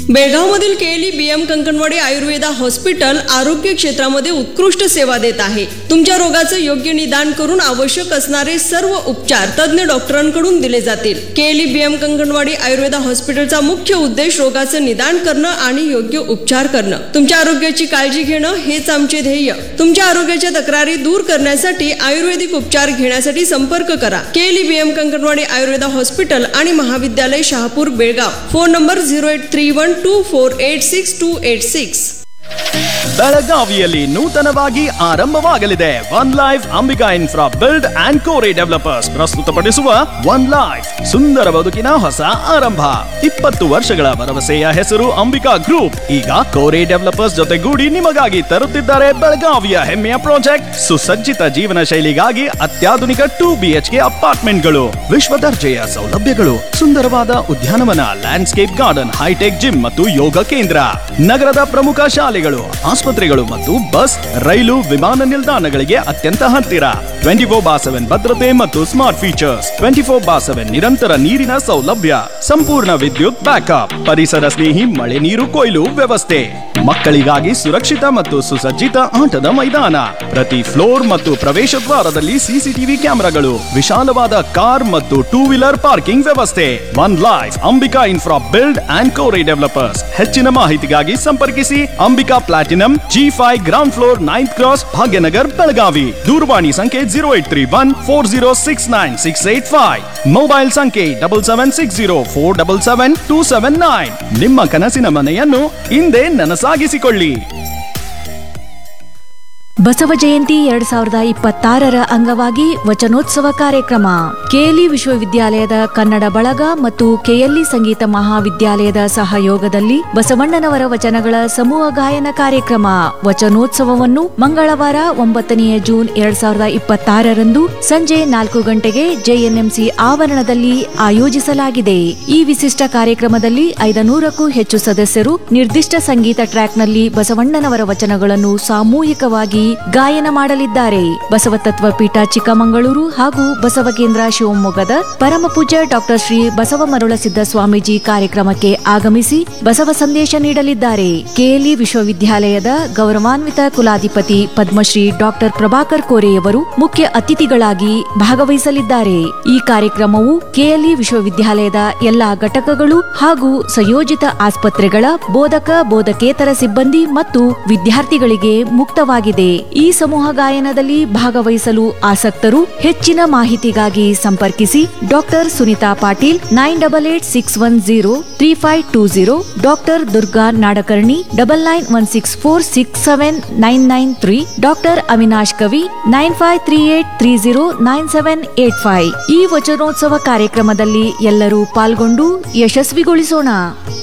बेळगावमधील केली BM Kankanwadi Ayurveda hospital आरोग्य क्षेत्रामध्ये उत्कृष्ट सेवा देत आहे तुमच्या रोगाचं योग्य निदान करून आवश्यक असणारे सर्व उपचार तज्ज्ञ डॉक्टरांकडून दिले जातील केली बीएम कंकणवाडी आयुर्वेदा हॉस्पिटलचा मुख्य उद्देश रोगाचं निदान करणं आणि योग्य उपचार करणं तुमच्या आरोग्याची काळजी घेणं हेच आमचे ध्येय तुमच्या आरोग्याच्या तक्रारी दूर करण्यासाठी आयुर्वेदिक उपचार घेण्यासाठी संपर्क करा केली बीएम कंकणवाडी आयुर्वेदा हॉस्पिटल आणि महाविद्यालय Shahapur Belgaum phone number zero eight three one two four eight six two eight six ಬೆಳಗಾವಿಯಲ್ಲಿ ನೂತನವಾಗಿ ಆರಂಭವಾಗಲಿದೆ one life Ambika infra build and Kori developers ಪ್ರಸ್ತುತಪಡಿಸುವ ಒನ್ ಲೈಫ್ ಸುಂದರ ಬದುಕಿನ ಹೊಸ ಆರಂಭ ಇಪ್ಪತ್ತು ವರ್ಷಗಳ ಭರವಸೆಯ ಹೆಸರು ಅಂಬಿಕಾ ಗ್ರೂಪ್ ಈಗ ಕೋರಿ ಡೆವಲಪರ್ಸ್ ಜೊತೆಗೂಡಿ ನಿಮಗಾಗಿ ತರುತ್ತಿದ್ದಾರೆ ಬೆಳಗಾವಿಯ ಹೆಮ್ಮೆಯ ಪ್ರಾಜೆಕ್ಟ್ ಸುಸಜ್ಜಿತ ಜೀವನ ಶೈಲಿಗಾಗಿ ಅತ್ಯಾಧುನಿಕ ಟೂ ಬಿಎಚ್ಕೆ ಅಪಾರ್ಟ್ಮೆಂಟ್ಗಳು ವಿಶ್ವ ದರ್ಜೆಯ ಸೌಲಭ್ಯಗಳು ಸುಂದರವಾದ ಉದ್ಯಾನವನ ಲ್ಯಾಂಡ್ಸ್ಕೇಪ್ ಗಾರ್ಡನ್ ಹೈಟೆಕ್ ಜಿಮ್ ಮತ್ತು ಯೋಗ ಕೇಂದ್ರ ನಗರದ ಪ್ರಮುಖ ಶಾಲೆಗಳು ಆಸ್ಪತ್ರೆಗಳು ಮತ್ತು ಬಸ್ ರೈಲು ವಿಮಾನ ನಿಲ್ದಾಣಗಳಿಗೆ ಅತ್ಯಂತ ಹತ್ತಿರ ಟ್ವೆಂಟಿ ಫೋರ್ ಬಾ ಸೆವೆನ್ ಭದ್ರತೆ ಮತ್ತು smart features twenty four by seven ನಿರಂತರ ನೀರಿನ ಸೌಲಭ್ಯ ಸಂಪೂರ್ಣ ವಿದ್ಯುತ್ ಬ್ಯಾಕಪ್ ಪರಿಸರ ಸ್ನೇಹಿ ಮಳೆ ನೀರು ಕೊಯ್ಲು ವ್ಯವಸ್ಥೆ ಮಕ್ಕಳಿಗಾಗಿ ಸುರಕ್ಷಿತ ಮತ್ತು ಸುಸಜ್ಜಿತ ಆಟದ ಮೈದಾನ ಪ್ರತಿ ಫ್ಲೋರ್ ಮತ್ತು ಪ್ರವೇಶ ದ್ವಾರದಲ್ಲಿ ಸಿಸಿಟಿವಿ ಕ್ಯಾಮೆರಾಗಳು ವಿಶಾಲವಾದ ಕಾರ್ ಮತ್ತು ಟೂ ವೀಲರ್ ಪಾರ್ಕಿಂಗ್ ವ್ಯವಸ್ಥೆ one life Ambika infra build and Kori developers ಹೆಚ್ಚಿನ ಮಾಹಿತಿಗಾಗಿ ಸಂಪರ್ಕಿಸಿ Ambika platinum G five ground floor ninth cross Bhagyanagar Belagavi ದೂರವಾಣಿ ಸಂಖ್ಯೆ zero eight three one four zero six nine six eight five mobile ಸಂಖ್ಯೆ double seven six zero four double seven two seven nine ನಿಮ್ಮ ಕನಸಿನ ಮನೆಯನ್ನು ಹಿಂದೆ ನನಸಾಗಿಸಿಕೊಳ್ಳಿ ಬಸವ ಜಯಂತಿ ಎರಡ್ ಸಾವಿರದ ಇಪ್ಪತ್ತಾರರ ಅಂಗವಾಗಿ ವಚನೋತ್ಸವ ಕಾರ್ಯಕ್ರಮ ಕೆಎಲ್ಇ ವಿಶ್ವವಿದ್ಯಾಲಯದ ಕನ್ನಡ ಬಳಗ ಮತ್ತು ಕೆಎಲ್ಇ ಸಂಗೀತ ಮಹಾವಿದ್ಯಾಲಯದ ಸಹಯೋಗದಲ್ಲಿ ಬಸವಣ್ಣನವರ ವಚನಗಳ ಸಮೂಹ ಗಾಯನ ಕಾರ್ಯಕ್ರಮ ವಚನೋತ್ಸವವನ್ನು ಮಂಗಳವಾರ ಒಂಬತ್ತನೆಯ ಜೂನ್ ಎರಡ್ ಸಾವಿರದ ಇಪ್ಪತ್ತಾರರಂದು ಸಂಜೆ ನಾಲ್ಕು ಗಂಟೆಗೆ ಜೆಎನ್ಎಂಸಿ ಆವರಣದಲ್ಲಿ ಆಯೋಜಿಸಲಾಗಿದೆ ಈ ವಿಶಿಷ್ಟ ಕಾರ್ಯಕ್ರಮದಲ್ಲಿ ಐದನೂರಕ್ಕೂ ಹೆಚ್ಚು ಸದಸ್ಯರು ನಿರ್ದಿಷ್ಟ ಸಂಗೀತ ಟ್ರ್ಯಾಕ್ನಲ್ಲಿ ಬಸವಣ್ಣನವರ ವಚನಗಳನ್ನು ಸಾಮೂಹಿಕವಾಗಿ ಗಾಯನ ಮಾಡಲಿದ್ದಾರೆ ಬಸವ ತತ್ವ ಪೀಠ ಚಿಕ್ಕಮಗಳೂರು ಹಾಗೂ ಬಸವ ಕೇಂದ್ರ ಶಿವಮೊಗ್ಗದ ಪರಮ ಪೂಜ್ಯ ಡಾಕ್ಟರ್ ಶ್ರೀ ಬಸವ ಮರುಳಸಿದ್ದ ಸ್ವಾಮೀಜಿ ಕಾರ್ಯಕ್ರಮಕ್ಕೆ ಆಗಮಿಸಿ ಬಸವ ಸಂದೇಶ ನೀಡಲಿದ್ದಾರೆ ಕೆಎಲ್ಇ ವಿಶ್ವವಿದ್ಯಾಲಯದ ಗೌರವಾನ್ವಿತ ಕುಲಾಧಿಪತಿ ಪದ್ಮಶ್ರೀ ಡಾಕ್ಟರ್ ಪ್ರಭಾಕರ್ ಕೋರೆಯವರು ಮುಖ್ಯ ಅತಿಥಿಗಳಾಗಿ ಭಾಗವಹಿಸಲಿದ್ದಾರೆ ಈ ಕಾರ್ಯಕ್ರಮವು ಕೆಎಲ್ಇ ವಿಶ್ವವಿದ್ಯಾಲಯದ ಎಲ್ಲಾ ಘಟಕಗಳು ಹಾಗೂ ಸಂಯೋಜಿತ ಆಸ್ಪತ್ರೆಗಳ ಬೋಧಕ ಬೋಧಕೇತರ ಸಿಬ್ಬಂದಿ ಮತ್ತು ವಿದ್ಯಾರ್ಥಿಗಳಿಗೆ ಮುಕ್ತವಾಗಿದೆ ಈ ಸಮೂಹ ಗಾಯನದಲ್ಲಿ ಭಾಗವಹಿಸಲು ಆಸಕ್ತರು ಹೆಚ್ಚಿನ ಮಾಹಿತಿಗಾಗಿ ಸಂಪರ್ಕಿಸಿ doctor Sunita Patil nine double eight six one zero three five two zero doctor Durga Nadkarni double nine one six four six seven nine nine three doctor Avinash Kavi nine five three eight three zero nine seven eight five ಈ ವಚನೋತ್ಸವ ಕಾರ್ಯಕ್ರಮದಲ್ಲಿ ಎಲ್ಲರೂ ಪಾಲ್ಗೊಂಡು ಯಶಸ್ವಿಗೊಳಿಸೋಣ